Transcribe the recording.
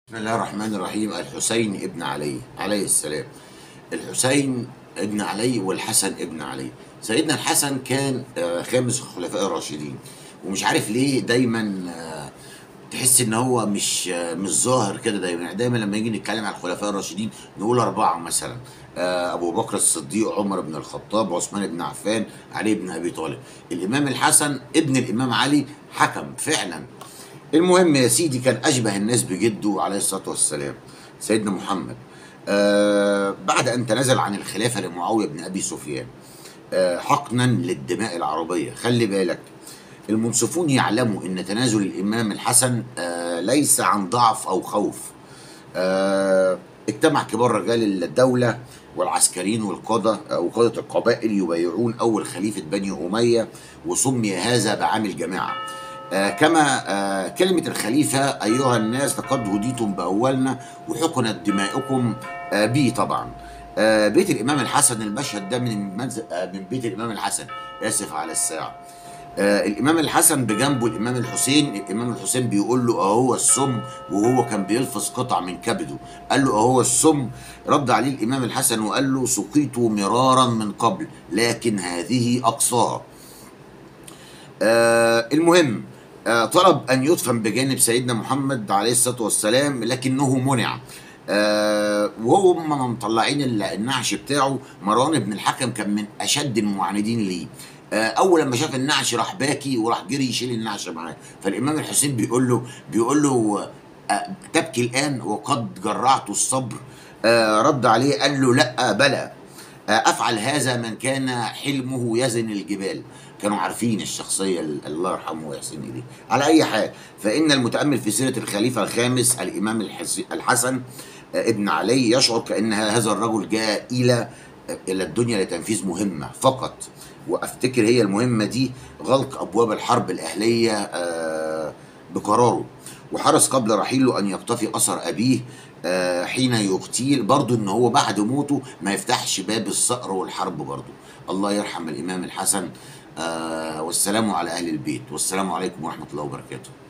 بسم الله الرحمن الرحيم الحسين ابن علي عليه السلام الحسين ابن علي والحسن ابن علي سيدنا الحسن كان آه، خامس الخلفاء الراشدين ومش عارف ليه دايما آه، تحس ان هو مش آه، مش ظاهر كده دايما يعني دايما لما يجي نتكلم عن الخلفاء الراشدين نقول اربعه مثلا آه، ابو بكر الصديق عمر بن الخطاب عثمان بن عفان علي بن ابي طالب الامام الحسن ابن الامام علي حكم فعلا المهم يا سيدي كان اشبه الناس بجده عليه الصلاه والسلام سيدنا محمد آه بعد ان تنازل عن الخلافه لمعاويه بن ابي سفيان آه حقنا للدماء العربيه خلي بالك المنصفون يعلموا ان تنازل الامام الحسن آه ليس عن ضعف او خوف آه اجتمع كبار رجال الدولة والعسكريين والقادة آه، وقادة القبائل يبايعون أول خليفة بني أمية وسمي هذا بعام الجماعة آه كما آه كلمة الخليفة أيها الناس لقد هديتم بأولنا وحقنت دماؤكم آه بي طبعا آه بيت الإمام الحسن المشهد ده من منزل آه من بيت الإمام الحسن آسف على الساعة آه الامام الحسن بجنبه الامام الحسين الامام الحسين بيقول له اهو السم وهو كان بيلفظ قطع من كبده قال له اهو السم رد عليه الامام الحسن وقال له سقيت مرارا من قبل لكن هذه اقصاها آه المهم آه طلب ان يدفن بجانب سيدنا محمد عليه الصلاه والسلام لكنه منع آه وهم مطلعين ال- النعش بتاعه مروان بن الحكم كان من اشد المعاندين ليه آه اول لما شاف النعش راح باكي وراح جري يشيل النعش معاه فالامام الحسين بيقول له بيقول له آه تبكي الان وقد جرعت الصبر آه رد عليه قال له لا بلى افعل هذا من كان حلمه يزن الجبال كانوا عارفين الشخصيه ال- الله يرحمه ويحسن اليه على اي حال فان المتامل في سيره الخليفه الخامس الامام الحس- الحسن آه، ابن علي يشعر كان هذا الرجل جاء الى الى الدنيا لتنفيذ مهمه فقط وافتكر هي المهمه دي غلق ابواب الحرب الاهليه آه، بقراره وحرص قبل رحيله ان يقتفي اثر ابيه آه، حين يغتيل برضه ان هو بعد موته ما يفتحش باب الصقر والحرب برضه الله يرحم الامام الحسن آه، والسلام على اهل البيت والسلام عليكم ورحمه الله وبركاته